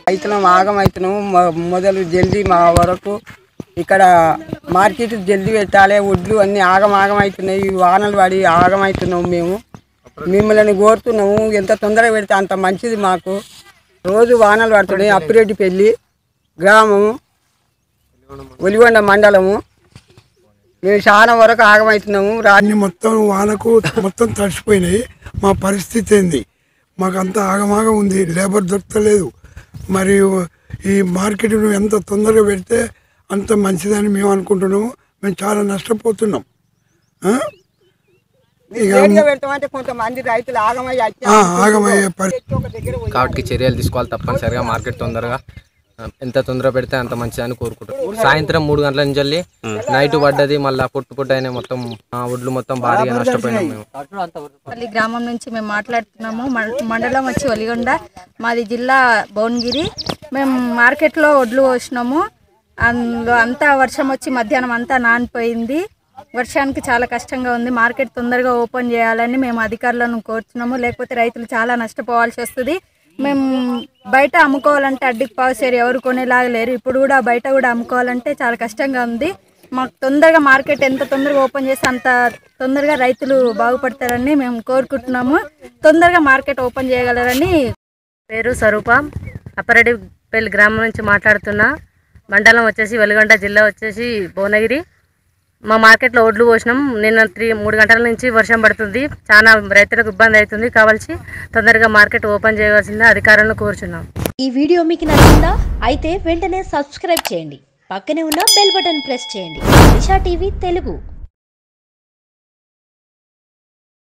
రైతులం ఆగమవుతున్నాము మొ- మొదలు జల్దీ మా వరకు ఇక్కడ మార్కెట్ జల్దీ పెట్టాలి ఒడ్లు అన్ని ఆగం ఆగం అవుతున్నాయి ఈ వానలు పడి ఆగమవుతున్నాము మేము మిమ్మల్ని కోరుతున్నాము ఎంత తొందరగా పెడితే అంత మంచిది మాకు రోజు వానలు పడుతున్నాయి అప్పిరెడ్డి పెళ్ళి గ్రామము ఒలిగొండ మండలము మేము చాలా వరకు ఆగమవుతున్నాము రా అన్ని మొత్తం వానకు మొత్తం తడిసిపోయినాయి మా పరిస్థితి ఏంది మాకు అంత ఆగమాగం ఉంది లేబర్ దొరకలేదు మరియు ఈ మార్కెట్ ఎంత తొందరగా పెడితే అంత మంచిదని మేము అనుకుంటున్నాము మేము చాలా నష్టపోతున్నాం ఆ? లేట్గా పెడతామంటే కొంతమంది రైతులు ఆగమయ్యి వచ్చి ఆ, ఆగమయ్యే పరిస్థితి ఒక దగ్గర కాబట్టి చర్యలు తీసుకోవాలి తప్పనిసరిగా మార్కెట్ తొందరగా ఆ, ఎంత తొందరగా పెడితే అంత మంచిదని కోరుకుంటారు సాయంత్రం మూడు గంటల నుంచి వెళ్ళి నైట్ పడ్డది మళ్ళీ పొట్టు పొట్టు అయినా మొత్తం ఆ, ఒడ్లు మొత్తం భారీగా నష్టపోయినాం మేము పల్లి గ్రామం నుంచి మేము మాట్లాడుతున్నాము మం- మండలం వచ్చి ఒలిగొండ మాది జిల్లా భువనగిరి మేము మార్కెట్లో వడ్లు పోసినాము అందులో అంతా వర్షం వచ్చి మధ్యాహ్నం అంతా నానిపోయింది వర్షానికి చాలా కష్టంగా ఉంది మార్కెట్ తొందరగా ఓపెన్ చేయాలని మేము అధికారులను కోరుతున్నాము లేకపోతే రైతులు చాలా నష్టపోవాల్సి వస్తుంది మేము బయట అమ్ముకోవాలంటే అడ్డికి పావుసేరు ఎవరు కొనేలాగా లేరు ఇప్పుడు కూడా బయట కూడా అమ్ముకోవాలంటే చాలా కష్టంగా ఉంది మాకు తొందరగా మార్కెట్ ఎంత తొందరగా ఓపెన్ చేస్తే అంత తొందరగా రైతులు బాగుపడతారని మేము కోరుకుంటున్నాము తొందరగా మార్కెట్ ఓపెన్ చేయగలరని పేరు స్వరూప అప్పారెడ్డిపల్లి గ్రామం నుంచి మాట్లాడుతున్నా మండలం వచ్చేసి వెలుగొండ జిల్లా వచ్చేసి భువనగిరి మా మార్కెట్లో ఒడ్లు పోసినాం నిన్న త్రీ మూడు గంటల నుంచి వర్షం పడుతుంది చాలా రైతులకు ఇబ్బంది అవుతుంది కావాల్సి తొందరగా మార్కెట్ ఓపెన్ చేయవలసిందే అధికారులను కోరుచున్నాం ఈ వీడియో మీకు నచ్చిందా అయితే వెంటనే సబ్స్క్రైబ్ చేయండి పక్కనే ఉన్న బెల్ బటన్ ప్రెస్ చేయండి దిశా టీవీ తెలుగు